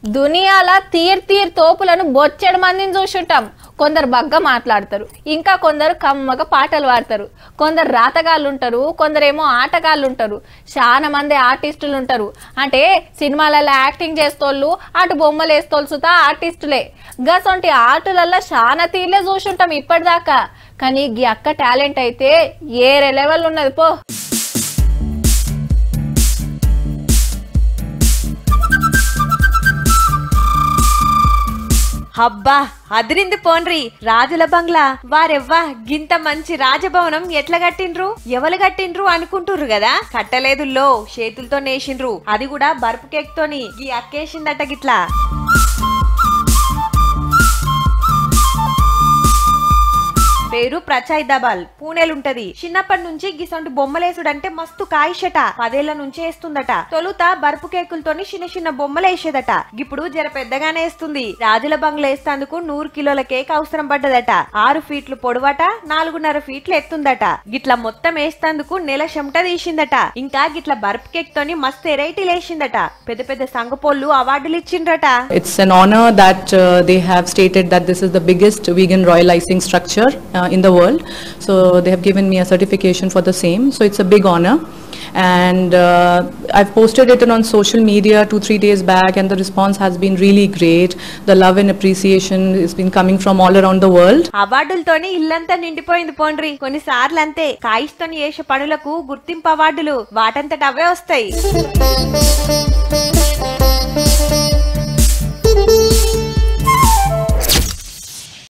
దునియాల తీర్ తీర్ తోపులను బొచ్చెడు మందిని చూసుంటాం కొందరు బగ్గ మాట్లాడతారు ఇంకా కొందరు కమ్మగా పాటలు పాడతారు కొందరు రాతగాళ్ళు ఉంటారు కొందరేమో ఆటగాళ్ళు ఉంటారు చాలా మంది ఆర్టిస్టులు ఉంటారు అంటే సినిమాలలో యాక్టింగ్ చేస్తోళ్ళు అటు బొమ్మలు వేస్తోళ్ళు సుతా ఆర్టిస్టులే గసొంటి ఆటలల్లో చాలా తీర్లే చూసుంటాం ఇప్పటిదాకా కానీ ఈ అక్క టాలెంట్ అయితే ఏరే లెవెల్ ఉన్నది పో అబ్బా అదిరింది పోన్రి రాజుల బంగ్లా వారెవ్వా గింత మంచి రాజభవనం ఎట్లా కట్టిండ్రు ఎవరు కట్టిండ్రు అనుకుంటుర్రు కదా కట్టలేదు లో చేతులతో నేసిండ్రు అది కూడా బర్ఫ్ కేక్ తోని ఈ అక్కేసిందట గిట్లా పేరు ప్రచాయిదాబాల్ పూణేలుంటది చిన్నప్పటి నుంచి గిసొంటి బొమ్మలేసుడంటే మస్తు కాయిషట పదేళ్ల నుంచే వేస్తుందట తొలుత బర్పు కేకులతోని చిన్న చిన్న బొమ్మలు వేసేదట ఇప్పుడు జర పెద్దగానే వేస్తుంది రాజుల బంగ్లా వేస్తేందుకు నూరు కిలోల కేక్ అవసరం పడ్డదట ఆరు ఫీట్లు పొడవట నాలుగున్నర ఫీట్లు ఎత్తుందట గిట్ల మొత్తం వేస్తేందుకు నెల చెమట తీసిందట ఇంకా గిట్ల బర్ప్ కేక్ తోని మస్తు వెరైటీలు వేసిందట పెద్ద పెద్ద సంగపోళ్ళు అవార్డులు ఇచ్చిండ్రట It's an honor that uh, they have stated that this is the biggest vegan royal icing structure uh, in the world. So they have given me a certification for the same. So it's a big honor. And uh, I've posted it on social media two, three days back, and the response has been really great. The love and appreciation has been coming from all around the world. అవార్డులతోని ఇల్లంతా నిండిపోయింది పోండ్రి కొన్నిసార్లు అంతే కాయిస్తోని చేసే పనులకు గుర్తింపు అవార్డులు వాటంతట అవే వస్తాయి